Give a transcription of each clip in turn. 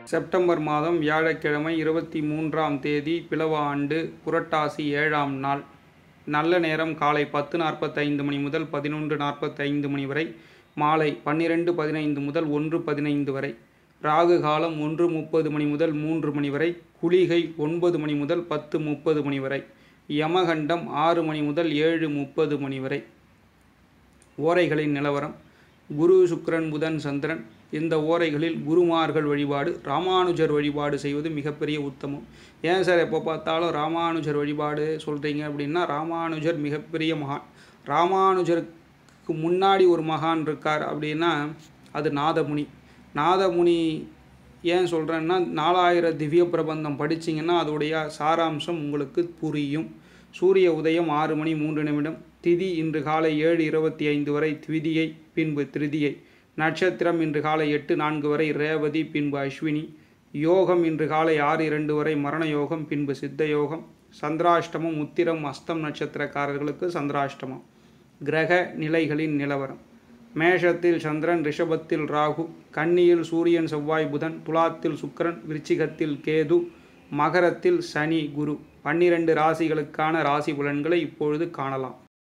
September மாதம் வியாழக்கிழமை இருபத்தி மூன்றாம் தேதி பிலவ ஆண்டு புரட்டாசி ஏழாம் நாள் நல்ல நேரம் காலை பத்து நாற்பத்தைந்து மணி முதல் பதினொன்று நாற்பத்தைந்து மணி வரை மாலை பன்னிரெண்டு பதினைந்து முதல் ஒன்று பதினைந்து வரை ராகு காலம் ஒன்று முப்பது மணி முதல் மூன்று மணி வரை குளிகை ஒன்பது மணி முதல் பத்து முப்பது மணி வரை யமகண்டம் ஆறு மணி முதல் ஏழு முப்பது மணி வரை ஓரைகளின் நிலவரம் குரு சுக்கிரன் புதன் சந்திரன் இந்த ஓரைகளில் குருமார்கள் வழிபாடு ராமானுஜர் வழிபாடு செய்வது மிகப்பெரிய உத்தமம் ஏன் சார் எப்போ பார்த்தாலும் ராமானுஜர் வழிபாடு சொல்கிறீங்க அப்படின்னா ராமானுஜர் மிகப்பெரிய மகான் ராமானுஜருக்கு முன்னாடி ஒரு மகான் இருக்கார் அப்படின்னா அது நாதமுனி நாதமுனி ஏன் சொல்கிறேன்னா நாலாயிரம் திவ்ய பிரபந்தம் படிச்சிங்கன்னா அதோடைய சாராம்சம் உங்களுக்கு புரியும் சூரிய உதயம் ஆறு மணி மூன்று நிமிடம் திதி இன்று காலை ஏழு இருபத்தி ஐந்து வரை திவிதியை பின்பு திருதியை நட்சத்திரம் இன்று காலை எட்டு நான்கு வரை ரேவதி பின்பு அஸ்வினி யோகம் இன்று காலை ஆறு இரண்டு வரை மரண யோகம் பின்பு சித்த யோகம் சந்திராஷ்டமம் உத்திரம் அஸ்தம் நட்சத்திரக்காரர்களுக்கு சந்திராஷ்டமம் கிரக நிலைகளின் நிலவரம் மேஷத்தில் சந்திரன் ரிஷபத்தில் ராகு கன்னியில் சூரியன் செவ்வாய் புதன் துலாத்தில் சுக்கிரன் விருச்சிகத்தில் கேது மகரத்தில் சனி குரு பன்னிரண்டு ராசிகளுக்கான ராசி பலன்களை இப்பொழுது காணலாம்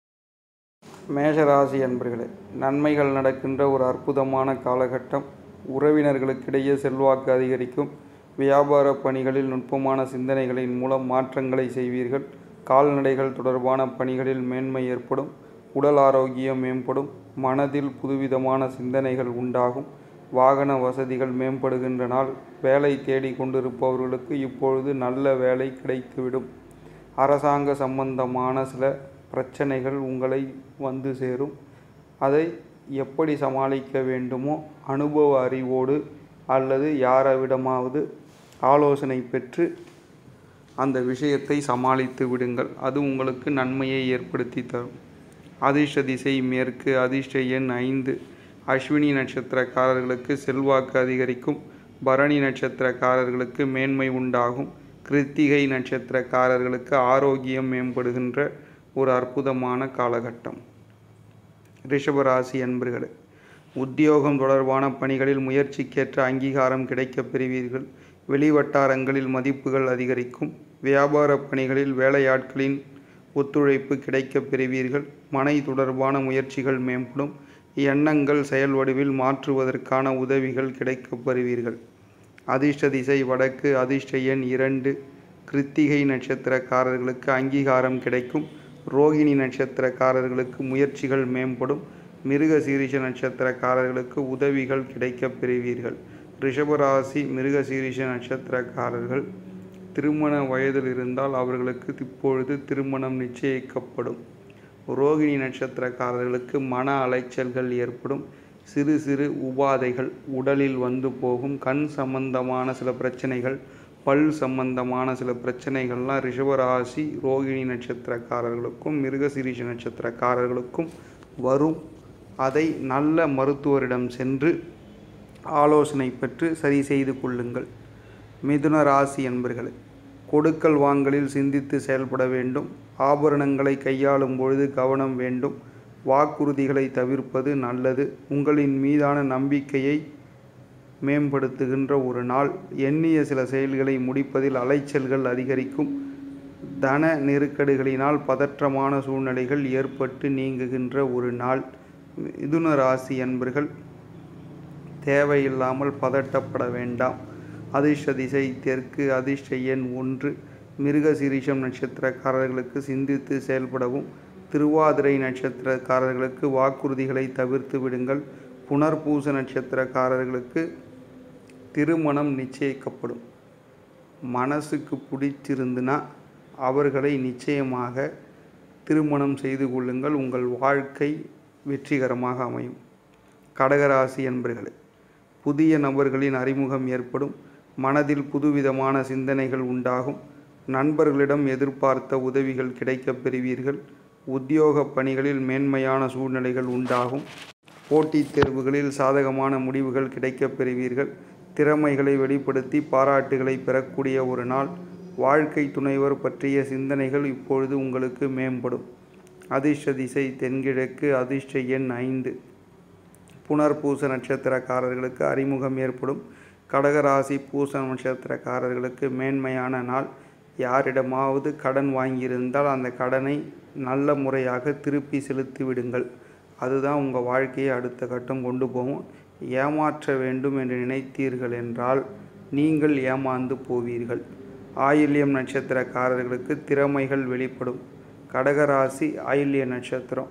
மேஷராசி அன்பர்களே நன்மைகள் நடக்கின்ற ஒரு அற்புதமான காலகட்டம் உறவினர்களுக்கிடையே செல்வாக்கு அதிகரிக்கும் வியாபார பணிகளில் நுட்பமான சிந்தனைகளின் மூலம் மாற்றங்களை செய்வீர்கள் கால்நடைகள் தொடர்பான பணிகளில் மேன்மை ஏற்படும் உடல் ஆரோக்கியம் மேம்படும் மனதில் புதுவிதமான சிந்தனைகள் உண்டாகும் வாகன வசதிகள் மேம்படுகின்ற நாள் வேலை தேடி கொண்டிருப்பவர்களுக்கு இப்பொழுது நல்ல வேலை கிடைத்துவிடும் அரசாங்க சம்பந்தமான சில பிரச்சனைகள் உங்களை வந்து சேரும் அதை எப்படி சமாளிக்க வேண்டுமோ அனுபவ அறிவோடு அல்லது யாரவிடமாவது ஆலோசனை பெற்று அந்த விஷயத்தை சமாளித்து விடுங்கள் அது உங்களுக்கு நன்மையை ஏற்படுத்தி தரும் அதிர்ஷ்ட திசை மேற்கு அதிர்ஷ்ட எண் ஐந்து அஸ்வினி நட்சத்திரக்காரர்களுக்கு செல்வாக்கு அதிகரிக்கும் பரணி நட்சத்திரக்காரர்களுக்கு மேன்மை உண்டாகும் கிருத்திகை நட்சத்திரக்காரர்களுக்கு ஆரோக்கியம் மேம்படுகின்ற ஒரு அற்புதமான காலகட்டம் ரிஷபராசி அன்பர்களே உத்தியோகம் தொடர்பான பணிகளில் முயற்சிக்கேற்ற அங்கீகாரம் கிடைக்கப் பெறுவீர்கள் வெளிவட்டாரங்களில் மதிப்புகள் அதிகரிக்கும் வியாபார பணிகளில் வேலையாட்களின் ஒத்துழைப்பு கிடைக்கப் பெறுவீர்கள் மனை தொடர்பான முயற்சிகள் மேம்படும் எண்ணங்கள் செயல் வடிவில் மாற்றுவதற்கான உதவிகள் கிடைக்கப் பெறுவீர்கள் அதிர்ஷ்ட திசை வடக்கு அதிர்ஷ்ட எண் இரண்டு கிருத்திகை நட்சத்திரக்காரர்களுக்கு அங்கீகாரம் கிடைக்கும் ரோகிணி நட்சத்திரக்காரர்களுக்கு முயற்சிகள் மேம்படும் மிருக சீரிஷ நட்சத்திரக்காரர்களுக்கு உதவிகள் கிடைக்கப் பெறுவீர்கள் ரிஷபராசி மிருக சீரிஷ நட்சத்திரக்காரர்கள் திருமண வயதில் இருந்தால் அவர்களுக்கு இப்பொழுது திருமணம் நிச்சயிக்கப்படும் ரோகிணி நட்சத்திரக்காரர்களுக்கு மன அலைச்சல்கள் ஏற்படும் சிறு சிறு உபாதைகள் உடலில் வந்து போகும் கண் சம்பந்தமான சில பிரச்சனைகள் பல் சம்பந்தமான சில பிரச்சனைகள்லாம் ரிஷபராசி ரோகிணி நட்சத்திரக்காரர்களுக்கும் மிருகசிரீஷ நட்சத்திரக்காரர்களுக்கும் வரும் அதை நல்ல மருத்துவரிடம் சென்று ஆலோசனை பெற்று சரி செய்து கொள்ளுங்கள் மிதுன ராசி என்பர்களே கொடுக்கல் வாங்கலில் சிந்தித்து செயல்பட வேண்டும் ஆபரணங்களை கையாளும் பொழுது கவனம் வேண்டும் வாக்குறுதிகளை தவிர்ப்பது நல்லது உங்களின் மீதான நம்பிக்கையை மேம்படுத்துகின்ற ஒரு நாள் எண்ணிய சில செயல்களை முடிப்பதில் அலைச்சல்கள் அதிகரிக்கும் தன நெருக்கடிகளினால் பதற்றமான சூழ்நிலைகள் ஏற்பட்டு நீங்குகின்ற ஒரு நாள் மிதுன ராசி அன்பர்கள் தேவையில்லாமல் பதட்டப்பட வேண்டாம் அதிர்ஷ்ட திசை தெற்கு அதிர்ஷ்ட எண் ஒன்று மிருகசிரீஷம் நட்சத்திரக்காரர்களுக்கு சிந்தித்து செயல்படவும் திருவாதிரை நட்சத்திரக்காரர்களுக்கு வாக்குறுதிகளை தவிர்த்து விடுங்கள் புனர்பூச நட்சத்திரக்காரர்களுக்கு திருமணம் நிச்சயிக்கப்படும் மனசுக்கு பிடிச்சிருந்துன்னா அவர்களை நிச்சயமாக திருமணம் செய்து கொள்ளுங்கள் உங்கள் வாழ்க்கை வெற்றிகரமாக அமையும் கடகராசி என்பர்களே புதிய நபர்களின் அறிமுகம் ஏற்படும் மனதில் புதுவிதமான சிந்தனைகள் உண்டாகும் நண்பர்களிடம் எதிர்பார்த்த உதவிகள் கிடைக்கப் பெறுவீர்கள் உத்தியோக பணிகளில் மேன்மையான சூழ்நிலைகள் உண்டாகும் போட்டித் தேர்வுகளில் சாதகமான முடிவுகள் கிடைக்கப் பெறுவீர்கள் திறமைகளை வெளிப்படுத்தி பாராட்டுகளை பெறக்கூடிய ஒரு நாள் வாழ்க்கை துணைவர் பற்றிய சிந்தனைகள் இப்பொழுது உங்களுக்கு மேம்படும் அதிர்ஷ்ட திசை தென்கிழக்கு அதிர்ஷ்ட எண் ஐந்து புனர்பூச நட்சத்திரக்காரர்களுக்கு அறிமுகம் ஏற்படும் கடகராசி பூச நட்சத்திரக்காரர்களுக்கு மேன்மையான நாள் யாரிடமாவது கடன் வாங்கியிருந்தால் அந்த கடனை நல்ல முறையாக திருப்பி செலுத்தி விடுங்கள் அதுதான் உங்கள் வாழ்க்கையை அடுத்த கட்டம் கொண்டு போகும் ஏமாற்ற வேண்டும் என்று நினைத்தீர்கள் என்றால் நீங்கள் ஏமாந்து போவீர்கள் ஆயில்யம் நட்சத்திரக்காரர்களுக்கு திறமைகள் வெளிப்படும் கடகராசி ஆயில்ய நட்சத்திரம்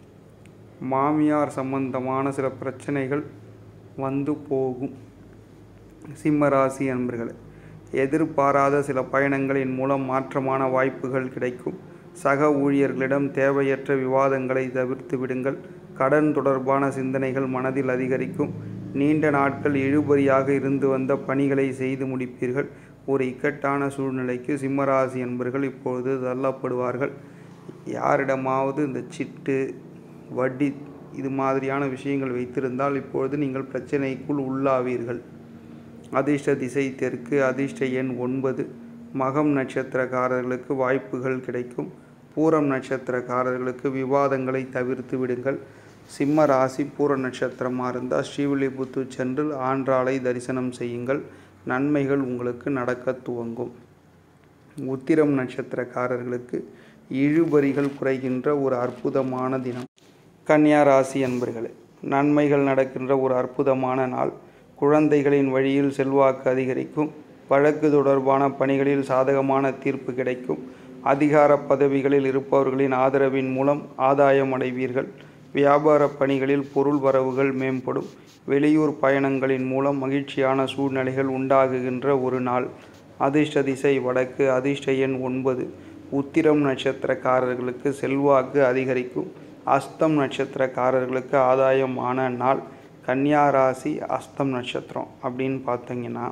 மாமியார் சம்பந்தமான சில பிரச்சனைகள் வந்து போகும் சிம்மராசி அன்பர்களே எதிர்பாராத சில பயணங்களின் மூலம் மாற்றமான வாய்ப்புகள் கிடைக்கும் சக ஊழியர்களிடம் தேவையற்ற விவாதங்களை தவிர்த்து விடுங்கள் கடன் தொடர்பான சிந்தனைகள் மனதில் அதிகரிக்கும் நீண்ட நாட்கள் இழுபறியாக இருந்து வந்த பணிகளை செய்து முடிப்பீர்கள் ஒரு இக்கட்டான சூழ்நிலைக்கு சிம்மராசி என்பர்கள் இப்பொழுது தள்ளப்படுவார்கள் யாரிடமாவது இந்த சிட்டு வட்டி இது மாதிரியான விஷயங்கள் வைத்திருந்தால் இப்பொழுது நீங்கள் பிரச்சனைக்குள் உள்ளாவீர்கள் அதிர்ஷ்ட திசை தெற்கு அதிர்ஷ்ட எண் ஒன்பது மகம் நட்சத்திரக்காரர்களுக்கு வாய்ப்புகள் கிடைக்கும் பூரம் நட்சத்திரக்காரர்களுக்கு விவாதங்களை தவிர்த்து விடுங்கள் சிம்ம ராசி பூர நட்சத்திரமாக இருந்தால் ஸ்ரீவில்லிபுத்தூர் சென்று ஆண்டாளை தரிசனம் செய்யுங்கள் நன்மைகள் உங்களுக்கு நடக்க துவங்கும் உத்திரம் நட்சத்திரக்காரர்களுக்கு இழுபறிகள் குறைகின்ற ஒரு அற்புதமான தினம் கன்னியா ராசி அன்பர்களே நன்மைகள் நடக்கின்ற ஒரு அற்புதமான நாள் குழந்தைகளின் வழியில் செல்வாக்கு அதிகரிக்கும் வழக்கு தொடர்பான பணிகளில் சாதகமான தீர்ப்பு கிடைக்கும் அதிகார பதவிகளில் இருப்பவர்களின் ஆதரவின் மூலம் ஆதாயம் அடைவீர்கள் வியாபார பணிகளில் பொருள் வரவுகள் மேம்படும் வெளியூர் பயணங்களின் மூலம் மகிழ்ச்சியான சூழ்நிலைகள் உண்டாகுகின்ற ஒரு நாள் அதிர்ஷ்ட திசை வடக்கு அதிர்ஷ்ட எண் ஒன்பது உத்திரம் நட்சத்திரக்காரர்களுக்கு செல்வாக்கு அதிகரிக்கும் அஸ்தம் நட்சத்திரக்காரர்களுக்கு ஆதாயமான நாள் கன்னியா ராசி அஸ்தம் நட்சத்திரம் அப்படின்னு பார்த்தீங்கன்னா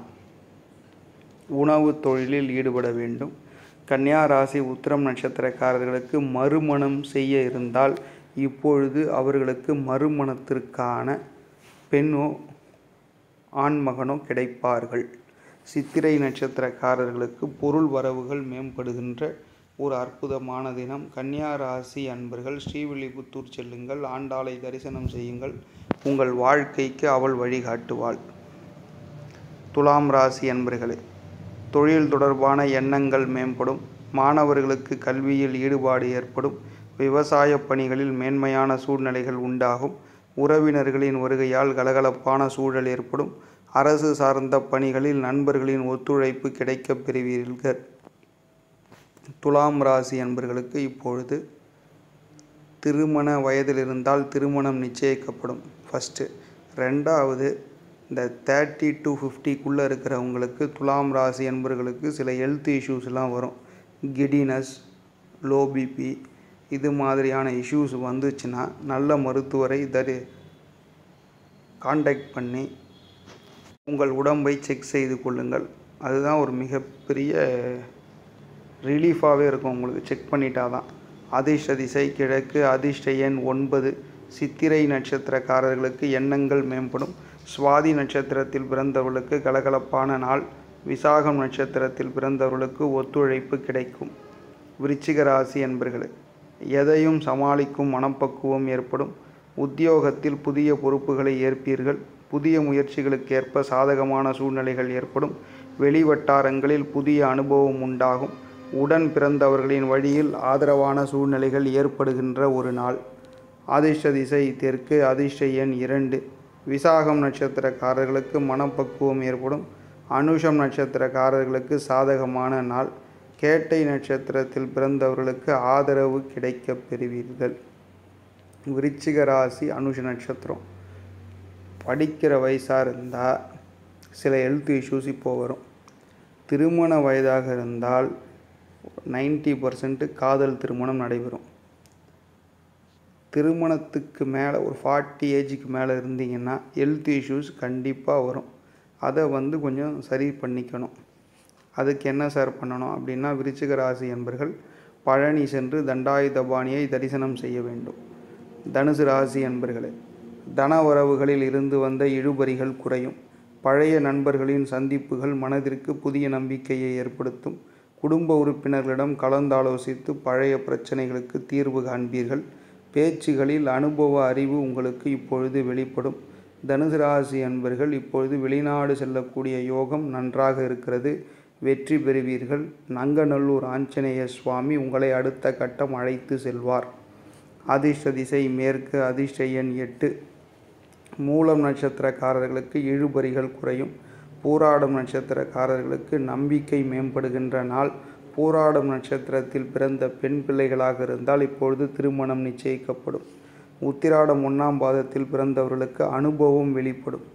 உணவு தொழிலில் ஈடுபட வேண்டும் கன்னியா ராசி உத்திரம் நட்சத்திரக்காரர்களுக்கு மறுமணம் செய்ய இருந்தால் இப்பொழுது அவர்களுக்கு மறுமணத்திற்கான பெண்ணோ ஆண்மகனோ கிடைப்பார்கள் சித்திரை நட்சத்திரக்காரர்களுக்கு பொருள் வரவுகள் மேம்படுகின்ற ஒரு அற்புதமான தினம் கன்னியா ராசி அன்பர்கள் ஸ்ரீவில்லிபுத்தூர் செல்லுங்கள் ஆண்டாளை தரிசனம் செய்யுங்கள் உங்கள் வாழ்க்கைக்கு அவள் வழிகாட்டுவாள் துலாம் ராசி அன்பர்களே தொழில் தொடர்பான எண்ணங்கள் மேம்படும் மாணவர்களுக்கு கல்வியில் ஈடுபாடு ஏற்படும் விவசாய பணிகளில் மேன்மையான சூழ்நிலைகள் உண்டாகும் உறவினர்களின் வருகையால் கலகலப்பான சூழல் ஏற்படும் அரசு சார்ந்த பணிகளில் நண்பர்களின் ஒத்துழைப்பு கிடைக்கப் பெறுவீர்கள் துலாம் ராசி அன்பர்களுக்கு இப்பொழுது திருமண வயதில் இருந்தால் திருமணம் நிச்சயிக்கப்படும் ஃபஸ்ட்டு ரெண்டாவது இந்த தேர்ட்டி டு ஃபிஃப்டிக்குள்ளே இருக்கிறவங்களுக்கு துலாம் ராசி அன்பர்களுக்கு சில ஹெல்த் இஷ்யூஸ்லாம் வரும் கிடினஸ் லோ பிபி இது மாதிரியான இஷ்யூஸ் வந்துச்சுன்னா நல்ல மருத்துவரை தரு காண்டாக்ட் பண்ணி உங்கள் உடம்பை செக் செய்து கொள்ளுங்கள் அதுதான் ஒரு மிகப்பெரிய ரிலீஃபாகவே இருக்கும் உங்களுக்கு செக் பண்ணிட்டா தான் அதிர்ஷ்ட திசை கிழக்கு அதிர்ஷ்ட எண் ஒன்பது சித்திரை நட்சத்திரக்காரர்களுக்கு எண்ணங்கள் மேம்படும் சுவாதி நட்சத்திரத்தில் பிறந்தவர்களுக்கு கலகலப்பான நாள் விசாகம் நட்சத்திரத்தில் பிறந்தவர்களுக்கு ஒத்துழைப்பு கிடைக்கும் விருச்சிக ராசி என்பர்களே எதையும் சமாளிக்கும் மனப்பக்குவம் ஏற்படும் உத்தியோகத்தில் புதிய பொறுப்புகளை ஏற்பீர்கள் புதிய முயற்சிகளுக்கேற்ப சாதகமான சூழ்நிலைகள் ஏற்படும் வெளிவட்டாரங்களில் புதிய அனுபவம் உண்டாகும் உடன் பிறந்தவர்களின் வழியில் ஆதரவான சூழ்நிலைகள் ஏற்படுகின்ற ஒரு நாள் அதிர்ஷ்ட திசை தெற்கு அதிர்ஷ்ட எண் இரண்டு விசாகம் நட்சத்திரக்காரர்களுக்கு மனப்பக்குவம் ஏற்படும் அனுஷம் நட்சத்திரக்காரர்களுக்கு சாதகமான நாள் கேட்டை நட்சத்திரத்தில் பிறந்தவர்களுக்கு ஆதரவு கிடைக்கப் பெறுவீர்கள் விருச்சிக ராசி அனுஷ நட்சத்திரம் படிக்கிற வயசாக இருந்தால் சில ஹெல்த் இஷ்யூஸ் இப்போது வரும் திருமண வயதாக இருந்தால் நைன்டி பர்சன்ட் காதல் திருமணம் நடைபெறும் திருமணத்துக்கு மேலே ஒரு ஃபார்ட்டி ஏஜுக்கு மேலே இருந்தீங்கன்னா ஹெல்த் இஷ்யூஸ் கண்டிப்பாக வரும் அதை வந்து கொஞ்சம் சரி பண்ணிக்கணும் அதுக்கு என்ன சார் பண்ணணும் அப்படின்னா விருச்சிக ராசி என்பர்கள் பழனி சென்று தண்டாயுதபாணியை தரிசனம் செய்ய வேண்டும் தனுசு ராசி என்பர்களே தனவரவுகளில் இருந்து வந்த இழுபறிகள் குறையும் பழைய நண்பர்களின் சந்திப்புகள் மனதிற்கு புதிய நம்பிக்கையை ஏற்படுத்தும் குடும்ப உறுப்பினர்களிடம் கலந்தாலோசித்து பழைய பிரச்சனைகளுக்கு தீர்வு காண்பீர்கள் பேச்சுகளில் அனுபவ அறிவு உங்களுக்கு இப்பொழுது வெளிப்படும் தனுசு ராசி அன்பர்கள் இப்பொழுது வெளிநாடு செல்லக்கூடிய யோகம் நன்றாக இருக்கிறது வெற்றி பெறுவீர்கள் நங்கநல்லூர் ஆஞ்சநேய சுவாமி உங்களை அடுத்த கட்டம் அழைத்து செல்வார் அதிர்ஷ்ட திசை மேற்கு அதிர்ஷ்ட எண் எட்டு மூலம் நட்சத்திரக்காரர்களுக்கு இழுபறிகள் குறையும் பூராடம் நட்சத்திரக்காரர்களுக்கு நம்பிக்கை மேம்படுகின்ற நாள் பூராடம் நட்சத்திரத்தில் பிறந்த பெண் பிள்ளைகளாக இருந்தால் இப்பொழுது திருமணம் நிச்சயிக்கப்படும் உத்திராடம் ஒன்றாம் பாதத்தில் பிறந்தவர்களுக்கு அனுபவம் வெளிப்படும்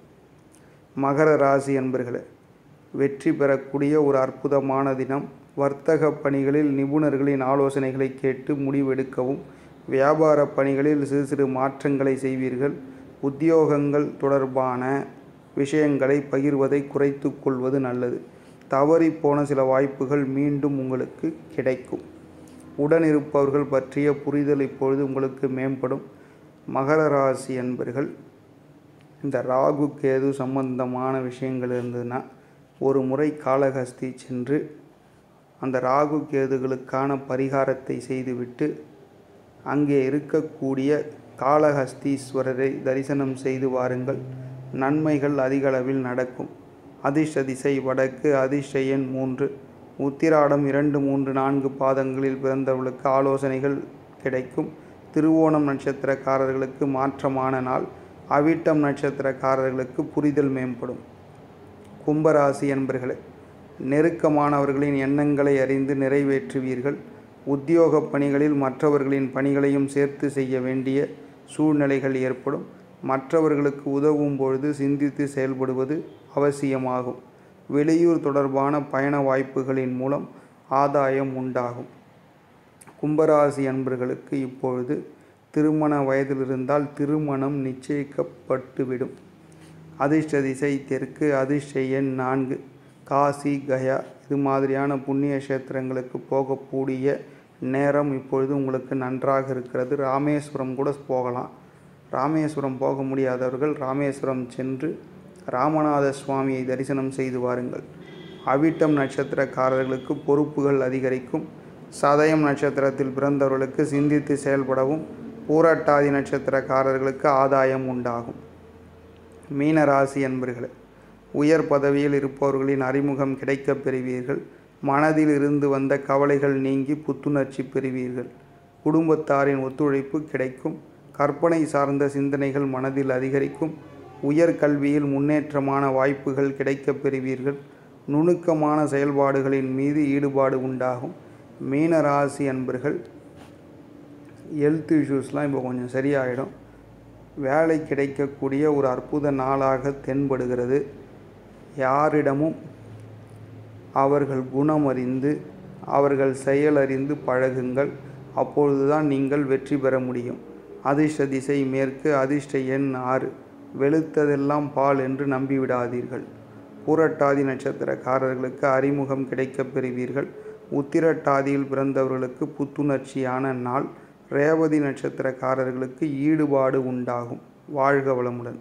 மகர ராசி என்பர்களே வெற்றி பெறக்கூடிய ஒரு அற்புதமான தினம் வர்த்தக பணிகளில் நிபுணர்களின் ஆலோசனைகளை கேட்டு முடிவெடுக்கவும் வியாபார பணிகளில் சிறு சிறு மாற்றங்களை செய்வீர்கள் உத்தியோகங்கள் தொடர்பான விஷயங்களை பகிர்வதை குறைத்து கொள்வது நல்லது தவறி போன சில வாய்ப்புகள் மீண்டும் உங்களுக்கு கிடைக்கும் உடனிருப்பவர்கள் பற்றிய புரிதல் இப்பொழுது உங்களுக்கு மேம்படும் மகர ராசி என்பர்கள் இந்த ராகு கேது சம்பந்தமான விஷயங்கள் இருந்ததுன்னா ஒரு முறை காளஹஸ்தி சென்று அந்த ராகு கேதுகளுக்கான பரிகாரத்தை செய்துவிட்டு அங்கே இருக்கக்கூடிய காளஹஸ்தீஸ்வரரை தரிசனம் செய்து வாருங்கள் நன்மைகள் அதிகளவில் நடக்கும் அதிர்ஷ்ட திசை வடக்கு அதிர்ஷ்ட எண் மூன்று உத்திராடம் இரண்டு மூன்று நான்கு பாதங்களில் பிறந்தவர்களுக்கு ஆலோசனைகள் கிடைக்கும் திருவோணம் நட்சத்திரக்காரர்களுக்கு மாற்றமான நாள் அவிட்டம் நட்சத்திரக்காரர்களுக்கு புரிதல் மேம்படும் கும்பராசி என்பர்களே நெருக்கமானவர்களின் எண்ணங்களை அறிந்து நிறைவேற்றுவீர்கள் உத்தியோக பணிகளில் மற்றவர்களின் பணிகளையும் சேர்த்து செய்ய வேண்டிய சூழ்நிலைகள் ஏற்படும் மற்றவர்களுக்கு உதவும் பொழுது சிந்தித்து செயல்படுவது அவசியமாகும் வெளியூர் தொடர்பான பயண வாய்ப்புகளின் மூலம் ஆதாயம் உண்டாகும் கும்பராசி அன்பர்களுக்கு இப்பொழுது திருமண வயதில் இருந்தால் திருமணம் நிச்சயிக்கப்பட்டுவிடும் அதிர்ஷ்ட திசை தெற்கு அதிர்ஷ்ட எண் நான்கு காசி கயா இது மாதிரியான புண்ணிய கஷேத்திரங்களுக்கு போகக்கூடிய நேரம் இப்பொழுது உங்களுக்கு நன்றாக இருக்கிறது ராமேஸ்வரம் கூட போகலாம் ராமேஸ்வரம் போக முடியாதவர்கள் ராமேஸ்வரம் சென்று ராமநாத சுவாமியை தரிசனம் செய்து வாருங்கள் அவிட்டம் நட்சத்திரக்காரர்களுக்கு பொறுப்புகள் அதிகரிக்கும் சதயம் நட்சத்திரத்தில் பிறந்தவர்களுக்கு சிந்தித்து செயல்படவும் பூரட்டாதி நட்சத்திரக்காரர்களுக்கு ஆதாயம் உண்டாகும் மீனராசி அன்பர்களே உயர் பதவியில் இருப்பவர்களின் அறிமுகம் கிடைக்கப் பெறுவீர்கள் மனதில் இருந்து வந்த கவலைகள் நீங்கி புத்துணர்ச்சி பெறுவீர்கள் குடும்பத்தாரின் ஒத்துழைப்பு கிடைக்கும் கற்பனை சார்ந்த சிந்தனைகள் மனதில் அதிகரிக்கும் உயர் கல்வியில் முன்னேற்றமான வாய்ப்புகள் கிடைக்கப் பெறுவீர்கள் நுணுக்கமான செயல்பாடுகளின் மீது ஈடுபாடு உண்டாகும் மீன ராசி அன்பர்கள் ஹெல்த் இஷ்யூஸ்லாம் இப்போ கொஞ்சம் சரியாயிடும் வேலை கிடைக்கக்கூடிய ஒரு அற்புத நாளாக தென்படுகிறது யாரிடமும் அவர்கள் குணமறிந்து அவர்கள் செயலறிந்து பழகுங்கள் அப்பொழுதுதான் நீங்கள் வெற்றி பெற முடியும் அதிர்ஷ்ட திசை மேற்கு அதிர்ஷ்ட எண் ஆறு வெளுத்ததெல்லாம் பால் என்று நம்பிவிடாதீர்கள் பூரட்டாதி நட்சத்திரக்காரர்களுக்கு அறிமுகம் கிடைக்கப் பெறுவீர்கள் உத்திரட்டாதியில் பிறந்தவர்களுக்கு புத்துணர்ச்சியான நாள் ரேவதி நட்சத்திரக்காரர்களுக்கு ஈடுபாடு உண்டாகும் வாழ்க வளமுடன்